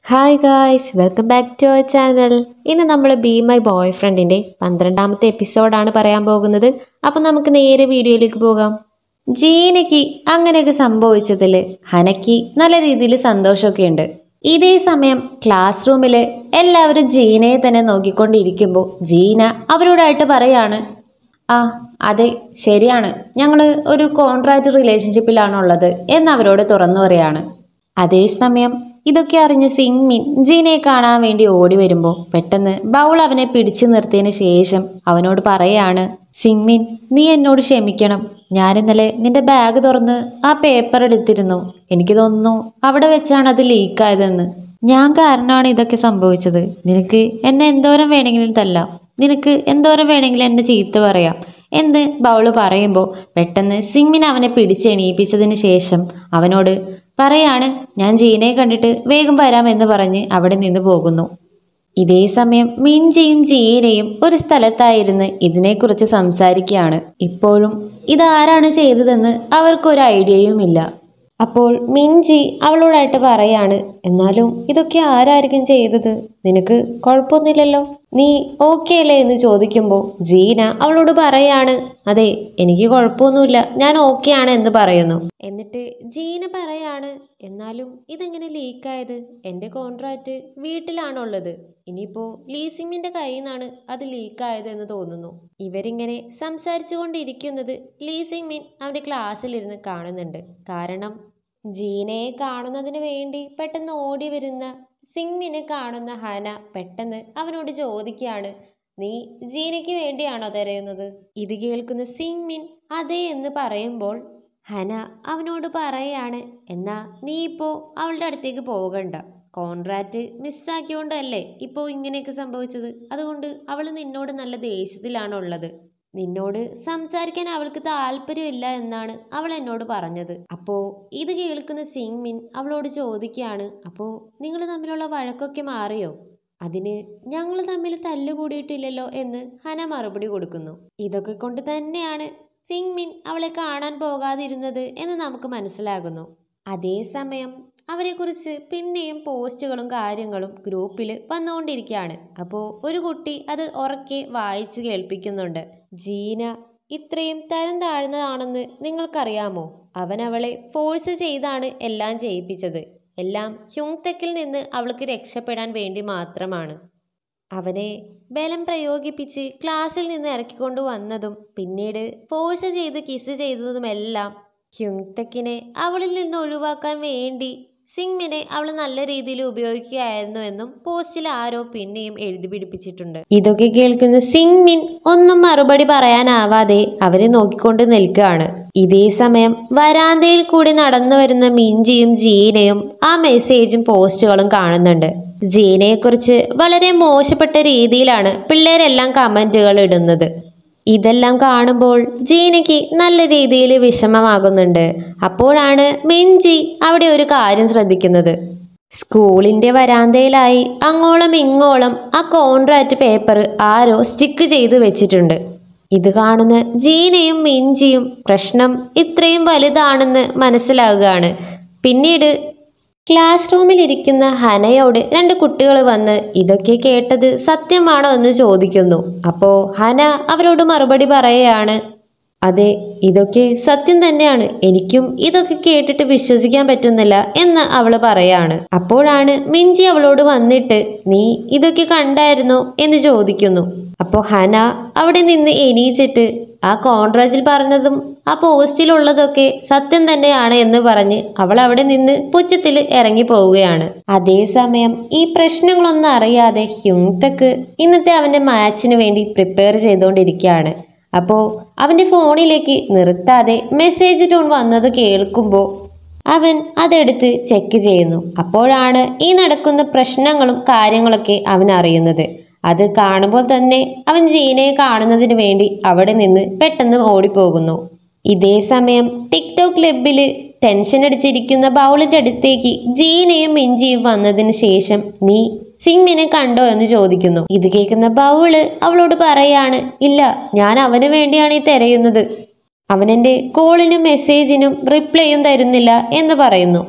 hi guys welcome back to our channel ഇന്ന് നമ്മൾ B my boy ഫ്രണ്ടിൻ്റെ പന്ത്രണ്ടാമത്തെ എപ്പിസോഡാണ് പറയാൻ പോകുന്നത് അപ്പം നമുക്ക് നേരെ വീഡിയോയിലേക്ക് പോകാം ജീനയ്ക്ക് അങ്ങനെയൊക്കെ സംഭവിച്ചതിൽ ഹനയ്ക്ക് നല്ല രീതിയിൽ സന്തോഷമൊക്കെ ഉണ്ട് ഇതേ സമയം ക്ലാസ് റൂമിൽ എല്ലാവരും ജീനയെ തന്നെ നോക്കിക്കൊണ്ടിരിക്കുമ്പോൾ ജീന അവരോടായിട്ട് പറയാണ് ആ അതെ ശരിയാണ് ഞങ്ങൾ ഒരു കോൺട്രാക്ട് റിലേഷൻഷിപ്പിലാണുള്ളത് എന്ന് അവരോട് തുറന്നു പറയാണ് അതേസമയം ഇതൊക്കെ അറിഞ്ഞ് സിങ്മിൻ ജീനയെ കാണാൻ വേണ്ടി ഓടി വരുമ്പോൾ പെട്ടെന്ന് ബൗൾ അവനെ പിടിച്ചു നിർത്തിയതിന് ശേഷം അവനോട് പറയാണ് സിങ്മിൻ നീ എന്നോട് ക്ഷമിക്കണം ഞാൻ ഇന്നലെ നിന്റെ ബാഗ് തുറന്ന് ആ പേപ്പർ എടുത്തിരുന്നു എനിക്ക് തോന്നുന്നു അവിടെ വെച്ചാണ് അത് ലീക്കായതെന്ന് ഞാൻ കാരണമാണ് ഇതൊക്കെ സംഭവിച്ചത് നിനക്ക് എന്നെ എന്തോരം വേണമെങ്കിലും തല്ലാം നിനക്ക് എന്തോരം വേണമെങ്കിലും എന്നെ ചീത്ത പറയാം എന്ന് ബൗള് പറയുമ്പോൾ പെട്ടെന്ന് സിങ്മിൻ അവനെ പിടിച്ചെണീപ്പിച്ചതിന് ശേഷം അവനോട് പറയാണ് ഞാൻ ജീനയെ കണ്ടിട്ട് വേഗം വരാമെന്ന് പറഞ്ഞ് അവിടെ നിന്ന് പോകുന്നു ഇതേ സമയം മിഞ്ചിയും ജീനയും ഒരു സ്ഥലത്തായിരുന്ന് ഇതിനെക്കുറിച്ച് സംസാരിക്കുകയാണ് ഇപ്പോഴും ഇതാരാണ് ചെയ്തതെന്ന് അവർക്കൊരു ഐഡിയയുമില്ല അപ്പോൾ മിഞ്ചി അവളോടായിട്ട് പറയാണ് എന്നാലും ഇതൊക്കെ ആരായിരിക്കും ചെയ്തത് നിനക്ക് കുഴപ്പമൊന്നുമില്ലല്ലോ നീ ഓക്കെ അല്ലേ എന്ന് ചോദിക്കുമ്പോൾ ജീന അവളോട് പറയാണ് അതെ എനിക്ക് കുഴപ്പമൊന്നുമില്ല ഞാൻ ഓക്കെ ആണ് എന്ന് പറയുന്നു എന്നിട്ട് ജീന പറയാണ് എന്നാലും ഇതെങ്ങനെ ലീക്കായത് എൻ്റെ കോൺട്രാക്റ്റ് വീട്ടിലാണുള്ളത് ഇനിയിപ്പോൾ ലീസിങ്ങിൻ്റെ കയ്യിൽ നിന്നാണ് അത് ലീക്കായത് എന്ന് തോന്നുന്നു ഇവരിങ്ങനെ സംസാരിച്ചു കൊണ്ടിരിക്കുന്നത് ലീസിങ് മീൻ അവൻ്റെ ക്ലാസ്സിലിരുന്ന് കാണുന്നുണ്ട് കാരണം ജീനയെ കാണുന്നതിന് വേണ്ടി പെട്ടെന്ന് ഓടി വരുന്ന സിങ്മിനെ കാണുന്ന ഹന പെട്ടെന്ന് അവനോട് ചോദിക്കുകയാണ് നീ ജീനയ്ക്ക് വേണ്ടിയാണോ തിരയുന്നത് ഇത് കേൾക്കുന്ന സിങ്മിൻ അതെ എന്ന് പറയുമ്പോൾ ഹന അവനോട് പറയാണ് എന്നാ നീ ഇപ്പോൾ അവളുടെ അടുത്തേക്ക് പോകണ്ട കോൺട്രാക്റ്റ് മിസ്സാക്കിയോണ്ടല്ലേ ഇപ്പോൾ ഇങ്ങനെയൊക്കെ സംഭവിച്ചത് അതുകൊണ്ട് അവൾ നിന്നോട് നല്ല ദേഷ്യത്തിലാണുള്ളത് നിന്നോട് സംസാരിക്കാൻ അവൾക്ക് താല്പര്യമില്ല എന്നാണ് അവൾ എന്നോട് പറഞ്ഞത് അപ്പോൾ ഇത് കേൾക്കുന്ന സിങ്മിൻ അവളോട് ചോദിക്കുകയാണ് അപ്പോൾ നിങ്ങൾ തമ്മിലുള്ള വഴക്കൊക്കെ മാറിയോ അതിന് ഞങ്ങൾ തമ്മിൽ തല്ലുകൂടിയിട്ടില്ലല്ലോ എന്ന് ഹന മറുപടി കൊടുക്കുന്നു ഇതൊക്കെ കൊണ്ട് തന്നെയാണ് സിങ്മിൻ അവളെ കാണാൻ പോകാതിരുന്നത് എന്ന് നമുക്ക് മനസ്സിലാകുന്നു അതേസമയം അവരെക്കുറിച്ച് പിന്നെയും പോസ്റ്റുകളും കാര്യങ്ങളും ഗ്രൂപ്പിൽ വന്നുകൊണ്ടിരിക്കുകയാണ് അപ്പോൾ ഒരു കുട്ടി അത് ഉറക്കെ വായിച്ച് കേൾപ്പിക്കുന്നുണ്ട് ജീന ഇത്രയും തരം താഴ്ന്നതാണെന്ന് നിങ്ങൾക്കറിയാമോ അവൻ അവളെ ഫോഴ്സ് ചെയ്താണ് എല്ലാം ചെയ്യിപ്പിച്ചത് എല്ലാം ഹ്യുങ്തെക്കിൽ നിന്ന് അവൾക്ക് രക്ഷപ്പെടാൻ വേണ്ടി മാത്രമാണ് അവനെ ബലം പ്രയോഗിപ്പിച്ച് ക്ലാസ്സിൽ നിന്ന് ഇറക്കിക്കൊണ്ടു വന്നതും പിന്നീട് ഫോഴ്സ് ചെയ്ത് കിസ് ചെയ്തതുമെല്ലാം ഹ്യുങ്തെക്കിനെ അവളിൽ നിന്ന് ഒഴിവാക്കാൻ വേണ്ടി സിങ്മിനെ അവൾ നല്ല രീതിയിൽ ഉപയോഗിക്കുകയായിരുന്നു എന്നും പോസ്റ്റിൽ ആരോ പിന്നെയും എഴുതി പിടിപ്പിച്ചിട്ടുണ്ട് ഇതൊക്കെ കേൾക്കുന്ന സിങ്മിൻ ഒന്നും മറുപടി പറയാനാവാതെ അവരെ നോക്കിക്കൊണ്ട് നിൽക്കുകയാണ് ഇതേ സമയം വരാന്തയിൽ കൂടി നടന്നു വരുന്ന മിഞ്ചിയും ജീനയും ആ മെസ്സേജും പോസ്റ്റുകളും കാണുന്നുണ്ട് ജീനയെക്കുറിച്ച് വളരെ മോശപ്പെട്ട രീതിയിലാണ് പിള്ളേരെല്ലാം കമൻറ്റുകൾ ഇടുന്നത് ഇതെല്ലാം കാണുമ്പോൾ ജീനയ്ക്ക് നല്ല രീതിയിൽ വിഷമമാകുന്നുണ്ട് അപ്പോഴാണ് മിഞ്ചി അവിടെ ഒരു കാര്യം ശ്രദ്ധിക്കുന്നത് സ്കൂളിൻ്റെ വരാന്തയിലായി അങ്ങോളം ഇങ്ങോളം ആ കോൺട്രാക്റ്റ് പേപ്പർ ആരോ സ്റ്റിക്ക് ചെയ്ത് വെച്ചിട്ടുണ്ട് ഇത് കാണുന്ന ജീനയും മിഞ്ചിയും പ്രശ്നം ഇത്രയും വലുതാണെന്ന് മനസ്സിലാകുകയാണ് പിന്നീട് ക്ലാസ് റൂമിൽ ഇരിക്കുന്ന ഹനയോട് രണ്ട് കുട്ടികൾ വന്ന് ഇതൊക്കെ കേട്ടത് സത്യമാണോ എന്ന് ചോദിക്കുന്നു അപ്പോൾ ഹന അവരോട് മറുപടി പറയുകയാണ് അതെ ഇതൊക്കെ സത്യം തന്നെയാണ് എനിക്കും ഇതൊക്കെ കേട്ടിട്ട് വിശ്വസിക്കാൻ പറ്റുന്നില്ല എന്ന് അവൾ പറയാണ് അപ്പോഴാണ് മിഞ്ചി അവളോട് വന്നിട്ട് നീ ഇതൊക്കെ കണ്ടായിരുന്നോ എന്ന് ചോദിക്കുന്നു അപ്പോൾ ഹന അവിടെ നിന്ന് എണീച്ചിട്ട് ആ കോൺട്രാക്റ്റിൽ പറഞ്ഞതും ആ പോസ്റ്റിലുള്ളതൊക്കെ സത്യം തന്നെയാണ് എന്ന് പറഞ്ഞ് അവൾ അവിടെ നിന്ന് പുച്ഛത്തിൽ ഇറങ്ങി പോവുകയാണ് അതേസമയം ഈ പ്രശ്നങ്ങളൊന്നും അറിയാതെ ഹ്യുങ്തക്ക് ഇന്നത്തെ അവൻ്റെ മാച്ചിന് വേണ്ടി പ്രിപ്പയർ ചെയ്തുകൊണ്ടിരിക്കുകയാണ് അപ്പോൾ അവൻ്റെ ഫോണിലേക്ക് നിർത്താതെ മെസ്സേജ് ടോൺ വന്നത് കേൾക്കുമ്പോൾ അവൻ അതെടുത്ത് ചെക്ക് ചെയ്യുന്നു അപ്പോഴാണ് ഈ നടക്കുന്ന പ്രശ്നങ്ങളും കാര്യങ്ങളൊക്കെ അവൻ അറിയുന്നത് അത് കാണുമ്പോൾ തന്നെ അവൻ ജീനയെ കാണുന്നതിന് വേണ്ടി അവിടെ നിന്ന് പെട്ടെന്ന് ഓടിപ്പോകുന്നു ഇതേ സമയം ടിക്ടോക്ക് ക്ലബിൽ ടെൻഷൻ അടിച്ചിരിക്കുന്ന ബൗളിൻ്റെ അടുത്തേക്ക് ജീനയും മിഞ്ചിയും വന്നതിന് ശേഷം നീ സിങ്മിനെ കണ്ടോ എന്ന് ചോദിക്കുന്നു ഇത് കേൾക്കുന്ന ബൗള് അവളോട് പറയാണ് ഇല്ല ഞാൻ അവന് വേണ്ടിയാണ് ഈ തിരയുന്നത് അവനെൻ്റെ കോളിനും മെസ്സേജിനും റിപ്ലൈയും തരുന്നില്ല എന്ന് പറയുന്നു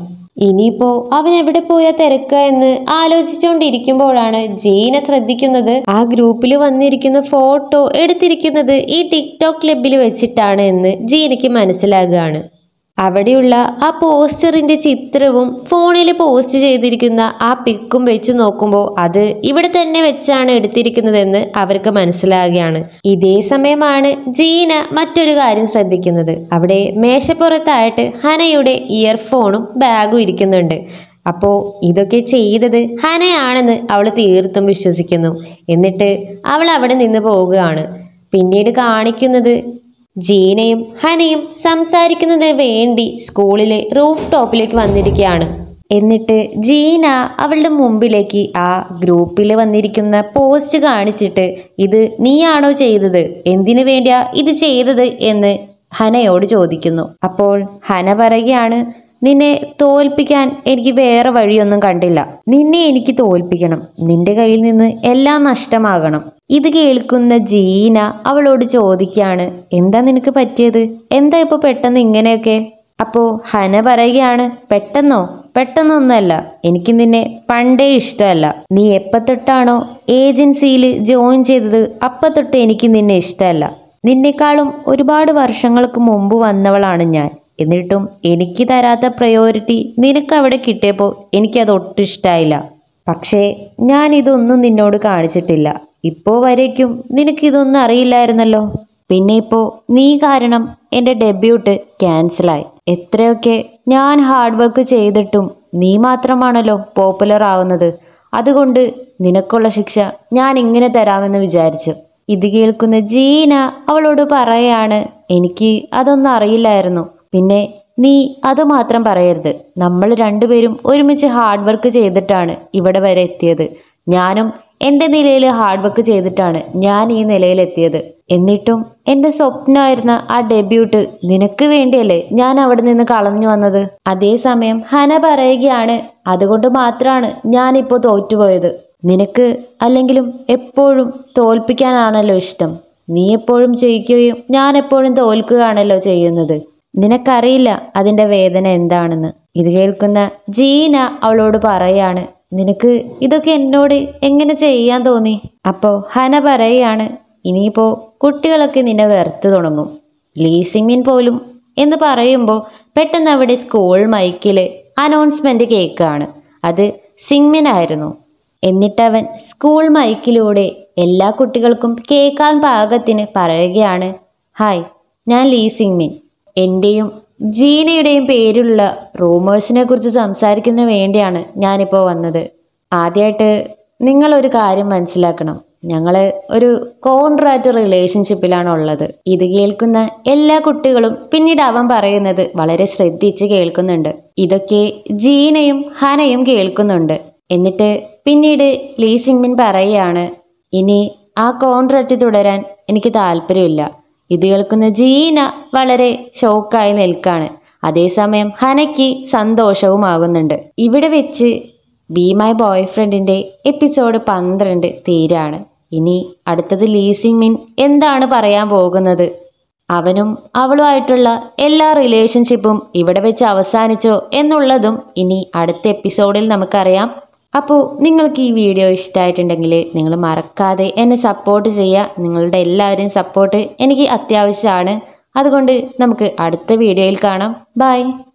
ഇനിയിപ്പോ അവൻ എവിടെ പോയാ തിരക്കുക എന്ന് ആലോചിച്ചുകൊണ്ടിരിക്കുമ്പോഴാണ് ജീന ശ്രദ്ധിക്കുന്നത് ആ ഗ്രൂപ്പിൽ വന്നിരിക്കുന്ന ഫോട്ടോ എടുത്തിരിക്കുന്നത് ഈ ടിക്ടോക്ക് ക്ലബിൽ വെച്ചിട്ടാണ് എന്ന് ജീനയ്ക്ക് മനസ്സിലാകുകയാണ് അവിടെയുള്ള ആ പോസ്റ്ററിന്റെ ചിത്രവും ഫോണിൽ പോസ്റ്റ് ചെയ്തിരിക്കുന്ന ആ പിക്കും വെച്ച് നോക്കുമ്പോൾ അത് ഇവിടെ തന്നെ വെച്ചാണ് എടുത്തിരിക്കുന്നതെന്ന് അവർക്ക് മനസ്സിലാകുകയാണ് ഇതേ സമയമാണ് ജീന മറ്റൊരു കാര്യം ശ്രദ്ധിക്കുന്നത് അവിടെ മേശപ്പുറത്തായിട്ട് ഹനയുടെ ഇയർഫോണും ബാഗും ഇരിക്കുന്നുണ്ട് അപ്പോൾ ഇതൊക്കെ ചെയ്തത് ഹനയാണെന്ന് അവൾ തീർത്തും വിശ്വസിക്കുന്നു എന്നിട്ട് അവൾ അവിടെ നിന്ന് പോവുകയാണ് പിന്നീട് കാണിക്കുന്നത് ജീനയും ഹനയും സംസാരിക്കുന്നതിന് വേണ്ടി സ്കൂളിലെ റൂഫ് ടോപ്പിലേക്ക് വന്നിരിക്കുകയാണ് എന്നിട്ട് ജീന അവളുടെ മുമ്പിലേക്ക് ആ ഗ്രൂപ്പിൽ വന്നിരിക്കുന്ന പോസ്റ്റ് കാണിച്ചിട്ട് ഇത് നീയാണോ ചെയ്തത് എന്തിനു വേണ്ടിയാ ഇത് ചെയ്തത് എന്ന് ഹനയോട് ചോദിക്കുന്നു അപ്പോൾ ഹന പറയുകയാണ് നിന്നെ തോൽപ്പിക്കാൻ എനിക്ക് വേറെ വഴിയൊന്നും കണ്ടില്ല നിന്നെ എനിക്ക് തോൽപ്പിക്കണം നിന്റെ കയ്യിൽ നിന്ന് എല്ലാം നഷ്ടമാകണം ഇത് കേൾക്കുന്ന ജീന അവളോട് ചോദിക്കാണ് എന്താ നിനക്ക് പറ്റിയത് എന്താ ഇപ്പൊ പെട്ടെന്ന് ഇങ്ങനെയൊക്കെ അപ്പോ ഹന പറയുകയാണ് പെട്ടെന്നോ പെട്ടെന്നൊന്നുമല്ല എനിക്ക് നിന്നെ പണ്ടേ ഇഷ്ടമല്ല നീ എപ്പ തൊട്ടാണോ ഏജൻസിയിൽ ജോയിൻ ചെയ്തത് അപ്പ തൊട്ട് എനിക്ക് നിന്നെ ഇഷ്ടമല്ല നിന്നെക്കാളും ഒരുപാട് വർഷങ്ങൾക്ക് മുമ്പ് വന്നവളാണ് ഞാൻ എന്നിട്ടും എനിക്ക് തരാത്ത പ്രയോറിറ്റി നിനക്ക് അവിടെ കിട്ടിയപ്പോൾ എനിക്കത് ഒട്ടും ഇഷ്ടമായില്ല പക്ഷേ ഞാൻ ഇതൊന്നും നിന്നോട് കാണിച്ചിട്ടില്ല ഇപ്പോൾ വരേക്കും നിനക്കിതൊന്നും അറിയില്ലായിരുന്നല്ലോ പിന്നെ ഇപ്പോൾ നീ കാരണം എൻ്റെ ഡെബ്യൂട്ട് ക്യാൻസലായി എത്രയൊക്കെ ഞാൻ ഹാർഡ് വർക്ക് ചെയ്തിട്ടും നീ മാത്രമാണല്ലോ പോപ്പുലർ ആവുന്നത് അതുകൊണ്ട് നിനക്കുള്ള ശിക്ഷ ഞാൻ ഇങ്ങനെ തരാമെന്ന് വിചാരിച്ചു ഇത് കേൾക്കുന്ന ജീന അവളോട് പറയാണ് എനിക്ക് അതൊന്നും അറിയില്ലായിരുന്നു പിന്നെ നീ അത് മാത്രം പറയരുത് നമ്മൾ രണ്ടുപേരും ഒരുമിച്ച് ഹാർഡ് വർക്ക് ചെയ്തിട്ടാണ് ഇവിടെ വരെ എത്തിയത് ഞാനും എൻ്റെ നിലയിൽ ഹാർഡ് വർക്ക് ചെയ്തിട്ടാണ് ഞാൻ ഈ നിലയിലെത്തിയത് എന്നിട്ടും എൻ്റെ സ്വപ്നമായിരുന്ന ആ ഡെബ്യൂട്ട് നിനക്ക് വേണ്ടിയല്ലേ ഞാൻ അവിടെ നിന്ന് കളഞ്ഞു വന്നത് അതേസമയം ഹന പറയുകയാണ് അതുകൊണ്ട് മാത്രമാണ് ഞാനിപ്പോൾ തോറ്റുപോയത് നിനക്ക് അല്ലെങ്കിലും എപ്പോഴും തോൽപ്പിക്കാനാണല്ലോ ഇഷ്ടം നീ എപ്പോഴും ജയിക്കുകയും ഞാൻ എപ്പോഴും തോൽക്കുകയാണല്ലോ ചെയ്യുന്നത് നിനക്കറിയില്ല അതിൻ്റെ വേദന എന്താണെന്ന് ഇത് കേൾക്കുന്ന ജീന അവളോട് പറയാണ് നിനക്ക് ഇതൊക്കെ എന്നോട് എങ്ങനെ ചെയ്യാൻ തോന്നി അപ്പോൾ ഹന പറയാണ് ഇനിയിപ്പോൾ കുട്ടികളൊക്കെ നിന്നെ വെറുത്ത് തുടങ്ങും ലീസിമിൻ പോലും എന്ന് പറയുമ്പോൾ പെട്ടെന്ന് അവിടെ സ്കൂൾ മൈക്കിൽ അനൗൺസ്മെന്റ് കേൾക്കുകയാണ് അത് സിങ്മിൻ ആയിരുന്നു എന്നിട്ടവൻ സ്കൂൾ മൈക്കിലൂടെ എല്ലാ കുട്ടികൾക്കും കേൾക്കാൻ പാകത്തിന് പറയുകയാണ് ഹായ് ഞാൻ ലീ സിങ്മിൻ എൻ്റെയും ജീനയുടെയും പേരിലുള്ള റൂമേഴ്സിനെ കുറിച്ച് സംസാരിക്കുന്നതിന് വേണ്ടിയാണ് ഞാനിപ്പോൾ വന്നത് ആദ്യമായിട്ട് നിങ്ങളൊരു കാര്യം മനസ്സിലാക്കണം ഞങ്ങൾ ഒരു കോൺട്രാക്ട് റിലേഷൻഷിപ്പിലാണ് ഉള്ളത് ഇത് കേൾക്കുന്ന എല്ലാ കുട്ടികളും പിന്നീട് അവൻ പറയുന്നത് വളരെ ശ്രദ്ധിച്ച് കേൾക്കുന്നുണ്ട് ഇതൊക്കെ ജീനയും ഹനയും കേൾക്കുന്നുണ്ട് എന്നിട്ട് പിന്നീട് ലീ സിങ്മിൻ പറയുകയാണ് ഇനി ആ കോൺട്രാക്ട് തുടരാൻ എനിക്ക് താല്പര്യമില്ല ഇത് കേൾക്കുന്ന ജീന വളരെ ഷോക്കായി നിൽക്കാണ് അതേസമയം ഹനയ്ക്ക് സന്തോഷവുമാകുന്നുണ്ട് ഇവിടെ വെച്ച് ബി മൈ ബോയ് ഫ്രണ്ടിൻ്റെ എപ്പിസോഡ് പന്ത്രണ്ട് തീരാണ് ഇനി അടുത്തത് ലീസിങ് മിൻ എന്താണ് പറയാൻ പോകുന്നത് അവനും അവളുമായിട്ടുള്ള എല്ലാ റിലേഷൻഷിപ്പും ഇവിടെ വെച്ച് അവസാനിച്ചോ എന്നുള്ളതും ഇനി അടുത്ത എപ്പിസോഡിൽ നമുക്കറിയാം അപ്പോൾ നിങ്ങൾക്ക് ഈ വീഡിയോ ഇഷ്ടമായിട്ടുണ്ടെങ്കിൽ നിങ്ങൾ മറക്കാതെ എന്നെ സപ്പോർട്ട് ചെയ്യുക നിങ്ങളുടെ എല്ലാവരുടെയും സപ്പോർട്ട് എനിക്ക് അത്യാവശ്യമാണ് അതുകൊണ്ട് നമുക്ക് അടുത്ത വീഡിയോയിൽ കാണാം ബൈ